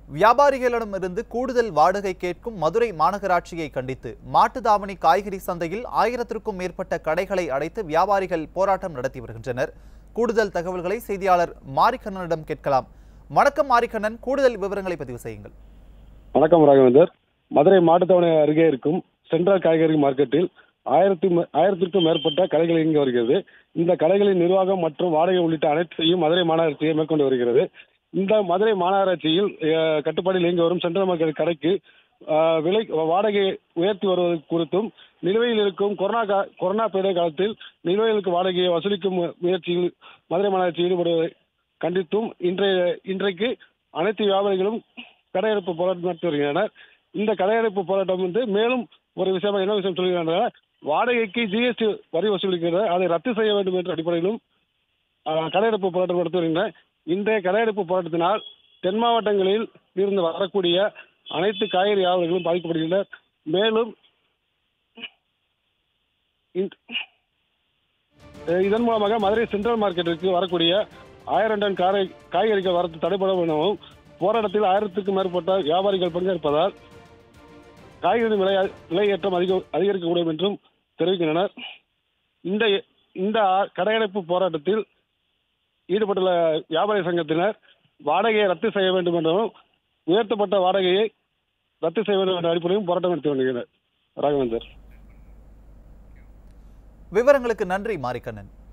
வியாபாரிகளிடமிருந்து கூடுதல் வாடகை கேட்கும் மதுரை மாநகராட்சியை கண்டித்து மாட்டுத்தாவணி காய்கறி சந்தையில் ஆயிரத்திற்கும் மேற்பட்ட கடைகளை அடைத்து வியாபாரிகள் போராட்டம் நடத்தி வருகின்றனர் கூடுதல் தகவல்களை செய்தியாளர் மாரிக்கண்ணனிடம் கேட்கலாம் வணக்கம் மாரிக்கண்ணன் கூடுதல் விவரங்களை பதிவு செய்யுங்கள் வணக்கம் ராகவேந்தர் மதுரை மாட்டுத்தாவணி அருகே இருக்கும் சென்ட்ரல் காய்கறி மார்க்கெட்டில் ஆயிரத்தி மே- ஆயிரத்திற்கும் மேற்பட்ட கடைகள் இயங்கி வருகிறது இந்த கடைகளின் நிர்வாகம் மற்றும் வாடகை உள்ளிட்ட அனைத்தையும் மதுரை மாநகராட்சியை மேற்கொண்டு வருகிறது இந்த மதுரை மாநகராட்சியில் அஹ், கட்டுப்பாட்டில் இயங்கி வரும் சென்ட்ரல் மார்க்கெட் கடைக்கு அஹ், விலை வாடகையை உயர்த்தி வருவது குறித்தும் நிலுவையில் இருக்கும் கொரோனா கா- கொரோனா பேரிட காலத்தில் நிலுவையில் இருக்கும் வாடகையை வசூலிக்கும் மு- முயற்சியில் மதுரை மாநகராட்சி ஈடுபடுவதை கண்டித்தும் இன்றைய இன்றைக்கு அனைத்து வியாபாரிகளும் கடையெடுப்பு போராட்டம் நடத்தி வருகின்றனர் இந்த கடையெடுப்பு போராட்டம் வந்து மேலும் ஒரு விஷயம் என்ன விஷயம் சொல்கிறார்கள் வாடகைக்கு ஜிஎஸ்டி வரி வசூலிக்கிறது அதை ரத்து செய்ய வேண்டும் என்ற அடிப்படையிலும் ஆஹ், கடையெடுப்பு போராட்டம் நடத்தி வருகின்றனர் இன்றைய கடையெடுப்பு போராட்டத்தினால் தென் மாவட்டங்களில் இருந்து வரக்கூடிய அனைத்து காய்கறி வியாபாரிகளும் பாதிக்கப்படுகின்றனர் மேலும் இந்த- அஹ், இதன் மூலமாக மதுரை சென்ட்ரல் மார்க்கெட்டிற்கு வரக்கூடிய ஆயிரம் டன் காரை காய்கறிகள் வரத்து தடைபடும் எனவும் போராட்டத்தில் ஆயிரத்துக்கும் மேற்பட்ட வியாபாரிகள் பங்கேற்பதால் காய்கறி விலை விலையேற்றம் அதிக அதிகரிக்கக்கூடும் என்றும் தெரிவிக்கின்றனர் இந்த இந்த கடையடைப்பு போராட்டத்தில் ஈடுபட்டுள்ள வியாபாரி சங்கத்தினர் வாடகையை ரத்து செய்ய வேண்டும் என்றும் உயர்த்தப்பட்ட வாடகையை ரத்து செய்ய வேண்டும் என்ற அடிப்படையும் போராட்டம் நடத்தி வருகின்றனர் ராகவேந்தர் விவரங்களுக்கு நன்றி மாரிக்கண்ணன்